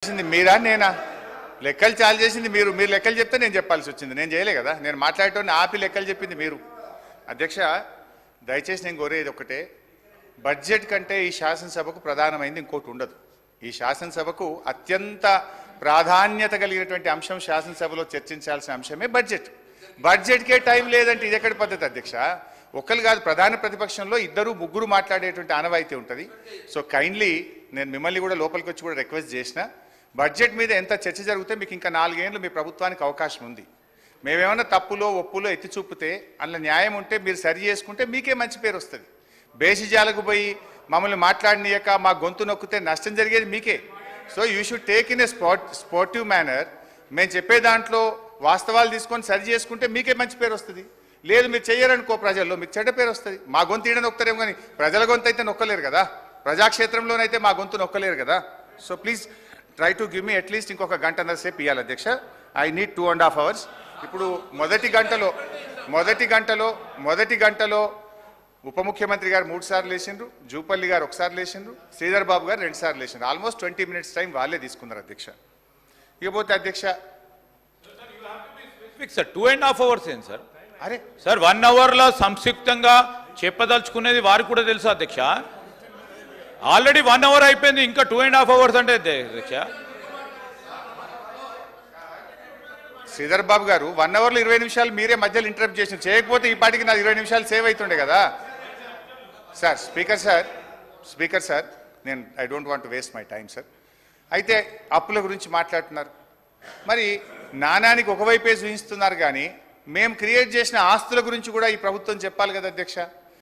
చేసింది మీరా నేనా లెక్కలు చాలు చేసింది మీరు మీరు లెక్కలు చెప్తే నేను చెప్పాల్సి వచ్చింది నేను చేయలే కదా నేను మాట్లాడేటోని ఆపి లెక్కలు చెప్పింది మీరు అధ్యక్ష దయచేసి నేను కోరేది ఒకటే బడ్జెట్ కంటే ఈ శాసనసభకు ప్రధానమైంది ఇంకోటి ఉండదు ఈ శాసనసభకు అత్యంత ప్రాధాన్యత కలిగినటువంటి అంశం శాసనసభలో చర్చించాల్సిన అంశమే బడ్జెట్ బడ్జెట్కే టైం లేదంటే ఇది ఎక్కడి పద్ధతి అధ్యక్ష ఒకరు కాదు ప్రధాన ప్రతిపక్షంలో ఇద్దరు ముగ్గురు మాట్లాడేటువంటి ఆనవాయితీ ఉంటుంది సో కైండ్లీ నేను మిమ్మల్ని కూడా లోపలికి వచ్చి కూడా రిక్వెస్ట్ చేసిన బడ్జెట్ మీద ఎంత చర్చ జరిగితే మీకు ఇంకా నాలుగేళ్ళు మీ ప్రభుత్వానికి అవకాశం ఉంది మేమేమన్నా తప్పులో ఒప్పులో ఎత్తి చూపితే అందులో న్యాయం ఉంటే మీరు సరి చేసుకుంటే మీకే మంచి పేరు వస్తుంది బేసిజాలకు పోయి మమ్మల్ని మాట్లాడనీయక మా గొంతు నొక్కితే నష్టం జరిగేది మీకే so you should take in a spot sportive manner మేము చెప్పే దాంట్లో వాస్తవాలు తీసుకొని సరి చేసుకుంటే మీకే మంచి పేరు వస్తుంది లేదు మీరు చెయ్యరనుకో ప్రజల్లో మీకు చెడ్డ పేరు వస్తుంది మా గొంతు ఈడ నొక్కరేమో కానీ ప్రజల గొంతు అయితే నొక్కలేరు కదా ప్రజాక్షేత్రంలోనైతే మా గొంతు నొక్కలేరు కదా so please try to give me at least ఇంకొక గంటన్నర సేపు ఇవ్వాలి అధ్యక్ష I need two and half hours ఇప్పుడు మొదటి గంటలో మొదటి గంటలో మొదటి గంటలో ఉప ముఖ్యమంత్రి గారు మూడు సార్లు లేచిండ్రు జూపల్లి గారు ఒకసారి లేచిండ్రు శ్రీధర్ బాబు గారు రెండు సార్లు లేచిండ్రు ఆల్మోస్ట్ ట్వంటీ మినిట్స్ టైం వాళ్ళే తీసుకున్నారు అధ్యక్ష ఇకపోతే అధ్యక్ష fix sir two and half hours ఏంటి సార్ అరే సార్ వన్ అవర్లో సంక్షిప్తంగా చెప్పదలుచుకునేది వారికి కూడా తెలుసు అధ్యక్ష ఆల్రెడీ వన్ అవర్ అయిపోయింది ఇంకా టూ అండ్ హాఫ్ అవర్స్ అంటే అధ్యక్ష శ్రీధర్ బాబు గారు వన్ అవర్లో ఇరవై నిమిషాలు మీరే మధ్యలో ఇంటరప్ట్ చేసిన చేయకపోతే ఈ పాటికి నా ఇరవై నిమిషాలు సేవ్ అవుతుండే కదా sir speaker sir speaker sir నేను I don't want waste my time sir అయితే అప్పుల గురించి మాట్లాడుతున్నారు మరి నాణానికి ఒకవైపే చూపిస్తున్నారు కానీ మేము క్రియేట్ చేసిన ఆస్తుల గురించి కూడా ఈ ప్రభుత్వం చెప్పాలి కదా అధ్యక్ష